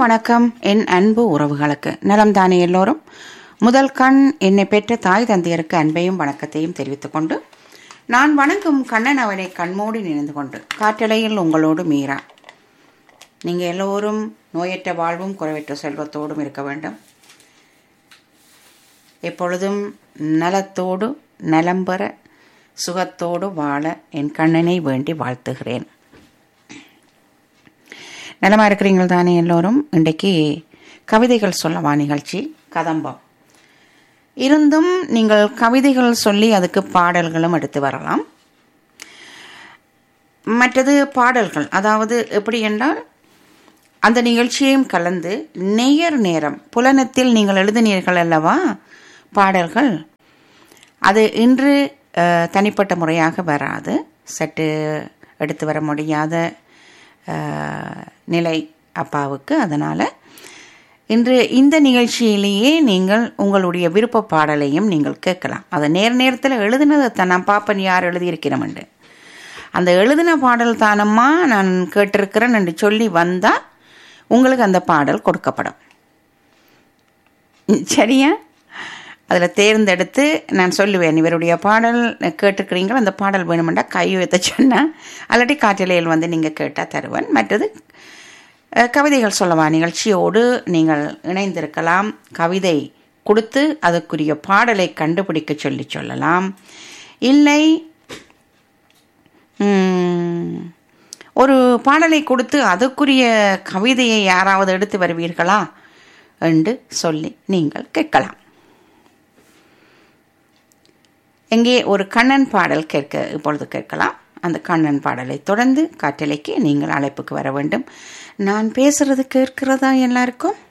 வணக்கம் என் அன்பு உறவுகளுக்கு நலம் தானே எல்லோரும் முதல் கண் என்னை பெற்ற தாய் தந்தையருக்கு அன்பையும் வணக்கத்தையும் தெரிவித்துக் கொண்டு நான் வணங்கும் கண்ணன் அவனை கண்மூடி நினைந்து கொண்டு காற்றலையில் உங்களோடு மீரா நீங்கள் எல்லோரும் நோயற்ற வாழ்வும் குறைவற்ற செல்வத்தோடும் இருக்க வேண்டும் எப்பொழுதும் நலத்தோடு நலம் பெற சுகத்தோடு வாழ என் கண்ணனை வேண்டி வாழ்த்துகிறேன் நலமா இருக்கிறீங்கள் தானே எல்லோரும் இன்றைக்கு கவிதைகள் சொல்லவா நிகழ்ச்சி கதம்பம் இருந்தும் நீங்கள் கவிதைகள் சொல்லி அதுக்கு பாடல்களும் எடுத்து வரலாம் மற்றது பாடல்கள் அதாவது எப்படி என்றால் அந்த நிகழ்ச்சியையும் கலந்து நேயர் நேரம் புலனத்தில் நீங்கள் எழுதினீர்கள் அல்லவா பாடல்கள் அது இன்று அஹ், தனிப்பட்ட முறையாக வராது சற்று எடுத்து வர முடியாத அஹ், நிலை அப்பாவுக்கு அதனால் இன்று இந்த நிகழ்ச்சியிலேயே நீங்கள் உங்களுடைய விருப்ப பாடலையும் நீங்கள் கேட்கலாம் அதை நேர் நேரத்தில் எழுதினதை தான் நான் பாப்பன் யார் எழுதியிருக்கிறோம்ண்டு அந்த எழுதின பாடல் தானம்மா நான் கேட்டிருக்கிறேன் என்று சொல்லி வந்தால் உங்களுக்கு அந்த பாடல் கொடுக்கப்படும் ம், சரியா அதில் தேர்ந்தெடுத்து நான் சொல்லுவேன் இவருடைய பாடல் கேட்டிருக்கிறீங்களோ அந்த பாடல் வேணுமெண்டா கை வைத்த சொன்னால் அல்லாட்டி காற்றலையில் வந்து நீங்கள் கேட்டால் தருவேன் மற்றது அஹ், கவிதைகள் சொல்லவா நிகழ்ச்சியோடு நீங்கள் இணைந்திருக்கலாம் கவிதை கொடுத்து அதுக்குரிய பாடலை கண்டுபிடிக்க சொல்லி சொல்லலாம் இல்லை ம், ஒரு பாடலை கொடுத்து அதுக்குரிய கவிதையை யாராவது எடுத்து வருவீர்களா என்று சொல்லி நீங்கள் கேட்கலாம் எங்கே ஒரு கண்ணன் பாடல் கேட்க இப்பொழுது கேட்கலாம் அந்த கண்ணன் பாடலை தொடர்ந்து காற்றலைக்கு நீங்கள் அழைப்புக்கு வர வேண்டும் நான் பேசுறது கேட்கிறதா எல்லாருக்கும்